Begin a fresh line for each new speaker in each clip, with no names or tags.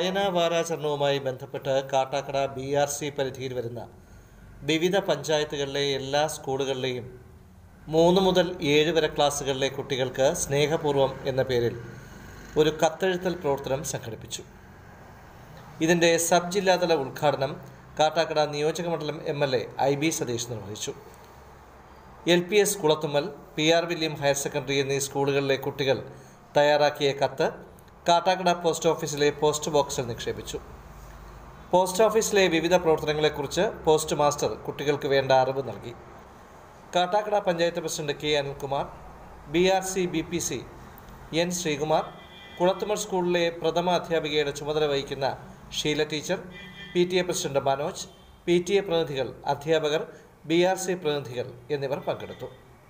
വായനാ വാരാചരണവുമായി ബന്ധപ്പെട്ട് Kattakada B R C പരിധിയിൽ വരുന്ന വിവിധ പഞ്ചായത്തുകളിലെ എല്ലാ സ്കൂളുകളിലെയും മൂന്ന് മുതൽ ഏഴ് വരെ ക്ലാസ്സുകളിലെ കുട്ടികൾക്ക് സ്നേഹപൂർവ്വം എന്ന പേരിൽ ഒരു കത്തെഴുത്തൽ പ്രവർത്തനം സംഘടിപ്പിച്ചു ഇതിൻ്റെ സബ് ജില്ലാതല ഉദ്ഘാടനം കാട്ടാക്കട നിയോജകമണ്ഡലം M L A I B Sathish നിർവഹിച്ചു L P S Kulathummal P R William higher secondary എന്നീ സ്കൂളുകളിലെ കുട്ടികൾ തയ്യാറാക്കിയ കത്ത് കാട്ടാക്കട പോസ്റ്റ് ഓഫീസിലെ പോസ്റ്റ് ബോക്സിൽ നിക്ഷേപിച്ചു പോസ്റ്റ് ഓഫീസിലെ വിവിധ പ്രവർത്തനങ്ങളെക്കുറിച്ച് പോസ്റ്റ് മാസ്റ്റർ കുട്ടികൾക്ക് വേണ്ട അറിവ് നൽകി Kattakada panchayat president K Anilkumar B R C B P C N Sreekumar Kulathummal സ്കൂളിലെ പ്രഥമ അധ്യാപികയുടെ ചുമതല വഹിക്കുന്ന Sheela teacher P T A president Manoj P T A പ്രതിനിധികൾ അധ്യാപകർ ബി ആർ സി പ്രതിനിധികൾ എന്നിവർ പങ്കെടുത്തു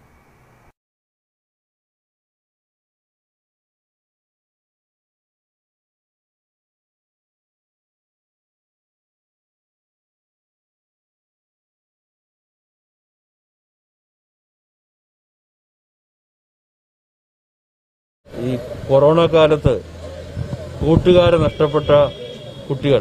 ഈ കൊറോണ കാലത്ത് കൂട്ടുകാരെ നഷ്ടപ്പെട്ട കുട്ടികൾ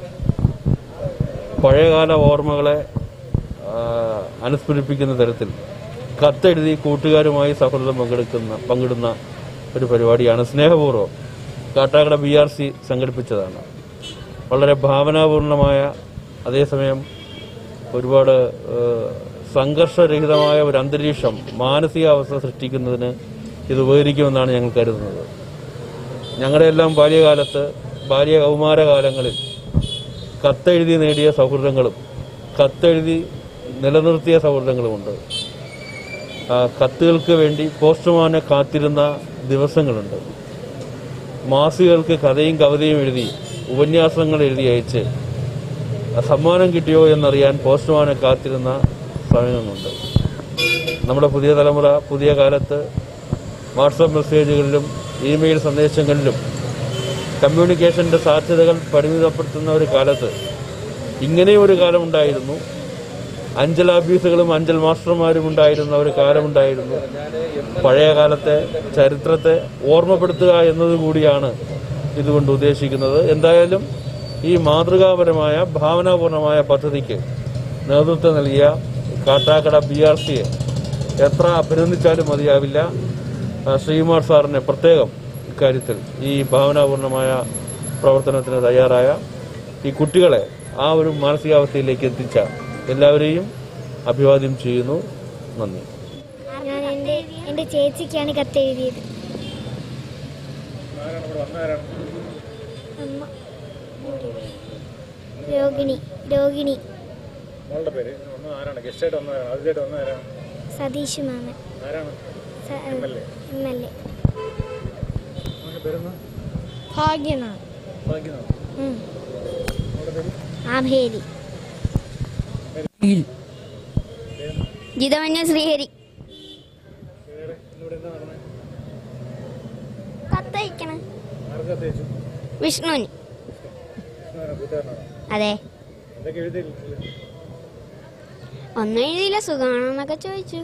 പഴയകാല ഓർമ്മകളെ ആ, അനുസ്മരിപ്പിക്കുന്ന തരത്തിൽ കത്തെഴുതി കൂട്ടുകാരുമായി സൗഹൃദം പങ്കെടുക്കുന്ന പങ്കിടുന്ന ഒരു പരിപാടിയാണ് സ്നേഹപൂർവ്വം കാട്ടാക്കട ബി ആർ സി സംഘടിപ്പിച്ചതാണ് വളരെ ഭാവനാപൂർണമായ അതേസമയം ഒരുപാട് ഏഹ്, സംഘർഷരഹിതമായ ഒരു അന്തരീക്ഷം മാനസികാവസ്ഥ സൃഷ്ടിക്കുന്നതിന് ഇത് ഉപകരിക്കുമെന്നാണ് ഞങ്ങൾ കരുതുന്നത് ഞങ്ങളുടെ എല്ലാം ബാല്യകാലത്ത് ബാല്യ കൗമാരകാലങ്ങളിൽ കത്തെഴുതി നേടിയ സൗഹൃദങ്ങളും കത്തെഴുതി നിലനിർത്തിയ സൗഹൃദങ്ങളുമുണ്ട് ആ കത്തുകൾക്ക് വേണ്ടി പോസ്റ്റ്മാനെ കാത്തിരുന്ന ദിവസങ്ങളുണ്ട് മാസികകൾക്ക് കഥയും കവിതയും എഴുതി ഉപന്യാസങ്ങൾ എഴുതി അയച്ച് സമ്മാനം കിട്ടിയോ എന്നറിയാൻ പോസ്റ്റ്മാനെ കാത്തിരുന്ന സമയങ്ങളുണ്ട് നമ്മുടെ പുതിയ തലമുറ പുതിയ കാലത്ത് വാട്സപ്പ് മെസ്സേജുകളിലും ഇമെയിൽ സന്ദേശങ്ങളിലും കമ്മ്യൂണിക്കേഷന്റെ സാധ്യതകൾ പരിമിതപ്പെടുത്തുന്ന ഒരു കാലത്ത് ഇങ്ങനെയൊരു കാലമുണ്ടായിരുന്നു അഞ്ചൽ ഓഫീസുകളും അഞ്ചൽ മാസ്റ്റർമാരും ഉണ്ടായിരുന്ന ഒരു കാലമുണ്ടായിരുന്നു പഴയ കാലത്തെ ചരിത്രത്തെ ഓർമ്മപ്പെടുത്തുക എന്നതുകൂടിയാണ് ഇതുകൊണ്ട് ഉദ്ദേശിക്കുന്നത് എന്തായാലും ഈ മാതൃകാപരമായ ഭാവനാപൂർണമായ പദ്ധതിക്ക് നേതൃത്വം നൽകിയ കാട്ടാക്കട ബി ആർ സിയെ എത്ര അഭിനന്ദിച്ചാലും മതിയാവില്ല ആ, ശ്രീകുമാർ സാറിനെ പ്രത്യേകം ഇക്കാര്യത്തിൽ ഈ ഭാവനാപൂർണമായ പ്രവർത്തനത്തിന് തയ്യാറായ ഈ കുട്ടികളെ ആ ഒരു മാനസികാവസ്ഥയിലേക്ക് എത്തിച്ച എല്ലാവരെയും അഭിവാദ്യം ചെയ്യുന്നു നന്ദി
ഞാൻ എൻ്റെ എൻ്റെ ചേച്ചിക്കാണ് കത്ത് എഴുതിയത് അമ്മ രോഹിണി രോഹിണി
മോളുടെ പേര് ഒന്ന് ആരാണ് ഗസ്റ്റായിട്ട് വന്നവരാണ് ആദ്യമായിട്ട് വന്നവരാണ്
സതീഷ് മാമൻ
ആരാണ്
എം എൽ എ
മോളുടെ പേരെന്ന്
ഭാഗ്യനാഥ്
ഭാഗ്യനാഥ് മോളുടെ പേര്
ആഭേരി ഗീതമന്യ ശ്രീഹരി
വേറെ ഇന്നിവിടെ എന്താ നടന്നത്
കത്തയക്കണം
ആർക്കാ തേച്ചു
വിഷ്ണുവിന്
കൃഷ്ണനാണ് കൂട്ടുകാരനാണ്
അതെ
എന്തൊക്കെ എഴുതിയില്ല
ഒന്നും എഴുതിയില്ല സുഖമാണെന്നൊക്കെ ചോദിച്ചു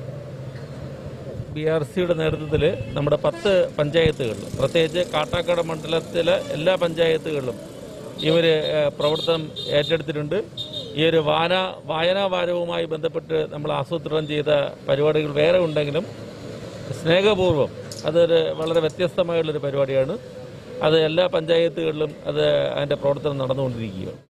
ബി ആർ സിയുടെ നേതൃത്വത്തിൽ നമ്മുടെ പത്ത് പഞ്ചായത്തുകളിൽ പ്രത്യേകിച്ച് കാട്ടാക്കട മണ്ഡലത്തിലെ എല്ലാ പഞ്ചായത്തുകളിലും ഇവർ പ്രവർത്തനം ഏറ്റെടുത്തിട്ടുണ്ട് ഈ ഒരു വാന വായനാ വാരവുമായി ബന്ധപ്പെട്ട് നമ്മൾ ആസൂത്രണം ചെയ്ത പരിപാടികൾ വേറെ ഉണ്ടെങ്കിലും സ്നേഹപൂർവ്വം അതൊരു വളരെ വ്യത്യസ്തമായുള്ളൊരു പരിപാടിയാണ് അത് എല്ലാ പഞ്ചായത്തുകളിലും അത് അതിൻ്റെ പ്രവർത്തനം നടന്നുകൊണ്ടിരിക്കുകയാണ്